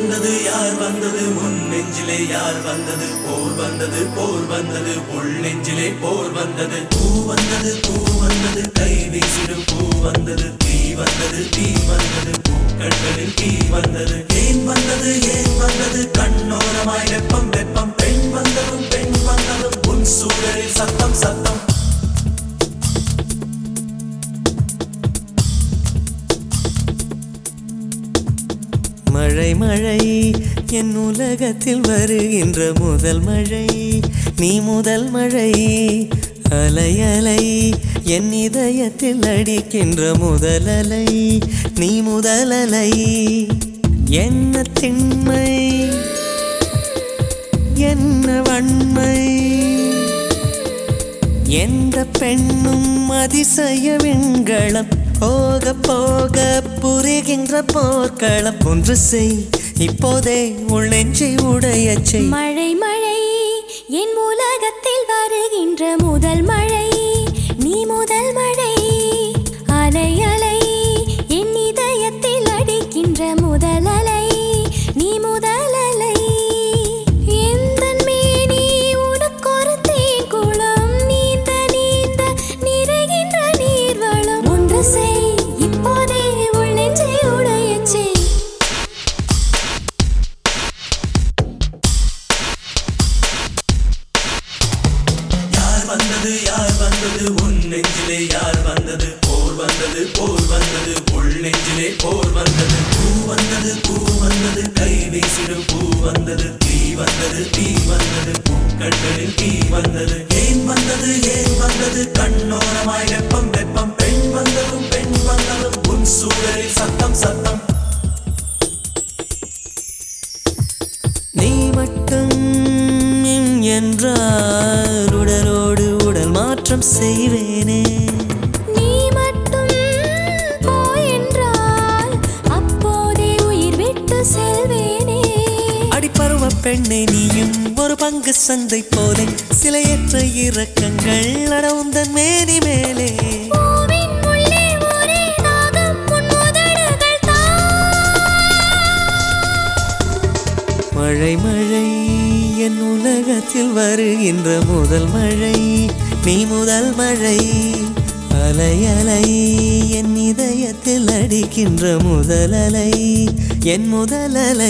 வந்தது யார் வந்தது உன் நெஞ்சிலே யார் வந்தது போர் வந்தது போர் வந்தது உள் நெஞ்சிலே போர் வந்தது பூ வந்தது பூ வந்தது கை வீசிடும் பூ வந்தது தீ வந்தது தீ வந்தது பூக்கண்களில் தீ வந்தது ஏன் வந்தது ஏன் வந்தது கண்ணோரமாய் வெப்பம் வெப்பம் பெண் வந்ததும் பெண் வந்ததும் உன் சூழலில் சத்தம் சத்தம் மழை மழை என் உலகத்தில் வருகின்ற முதல் மழை நீ முதல் மழை அலை அலை என் இதயத்தில் அடிக்கின்ற முதல் அலை நீ முதல் அலை என்ன திண்மை என்ன வன்மை எந்த பெண்ணும் அதிசய விண்களம் போக போக புரிகின்ற போர்க்களம் ஒன்று செய் இப்போதே உள் நெஞ்சை உடையச் செய் மழை மழை என் உலகத்தில் வருகின்ற முதல் மழை நீ முதல் மழை அலை அலை என் இதயத்தில் அடிக்கின்ற முதல் அலை நீ முதல் அலை எந்தன் மேனி உனக்கொரு தேங்குளம் நீந்த நீந்த நிறைகின்ற நீர்வளம் ஒன்று செய் இப்போதே உள் நெஞ்சை உடையச் செய் யார் வந்தது யார் வந்தது உன் நெஞ்சிலே யார் வந்தது போர் வந்தது போர் வந்தது உள் நெஞ்சிலே போர் வந்தது பூ வந்தது பூ வந்தது கை வீசிடும் பூ வந்தது தீ வந்தது தீ வந்தது பூக்கண்களில் தீ வந்தது ஏன் வந்தது ஏன் வந்தது கண்ணோரமாய் வெப்பம் வெப்பம் பெண் வந்ததும் பெண் வந்ததும் உன் சூழலில் சத்தம் சத்தம் நீ மட்டும் என்றால் உடலோடு உடல் மாற்றம் செய்வேனே நீ மட்டும் போ என்றால் அப்போதே உயிர் விட்டு செல்வேனே அடிப்பருவ பெண்ணை நீயும் ஒரு பங்கு சந்தை போலே சிலையற்ற இறக்கங்கள் அடவுந்தன் மேனி மேலே பூவின் உள்ளே ஒரே தாகம் உன் உதடுகள் தான் மழை மழை என் உலகத்தில் வருகின்ற முதல் மழை நீ முதல் மழை அலை அலை என் இதயத்தில் அடிக்கின்ற முதல் அலை என் முதல் அலை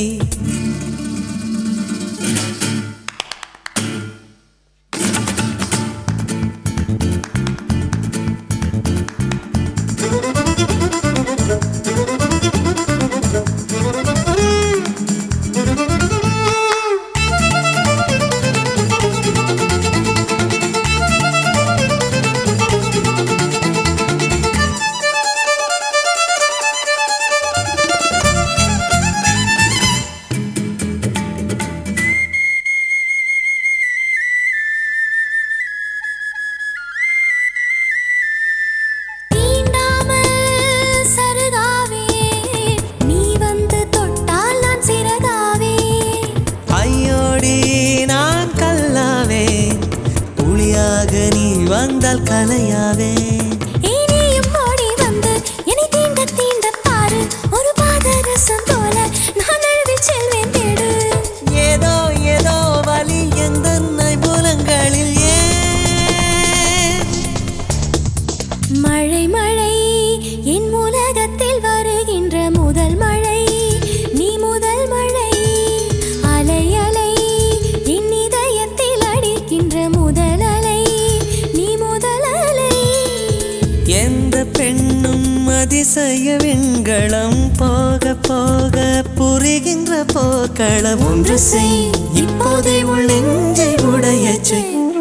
தீண்டாமல் சருகாவே நீ வந்து தொட்டால் நான் சிறகாவே ஐயோடி நான் கல்லாவேன் புலியாக நீ வந்தால் கலையாவே இனியும் ஓடி வந்து என்னை தீண்ட தீண்ட பாரு ஒரு பாதரசம் போல நான் அழுதி செல்வேன் தேடு ஏதோ ஏதோ வலி எந்த புலங்களில் ஏன் மழை மழை என் உலகத்தில் வருகின்ற முதல் மழை நீ முதல் மழை அலை அலை என் இதயத்தில் அடிக்கின்ற முதல் அலை நீ முதல் அலை எந்த பெண்ணும் அதிசய விண்களம் போக போக புரிகின்ற போக்களம் ஒன்று செய் இப்போதே உள் நெஞ்சை உடையச் செய்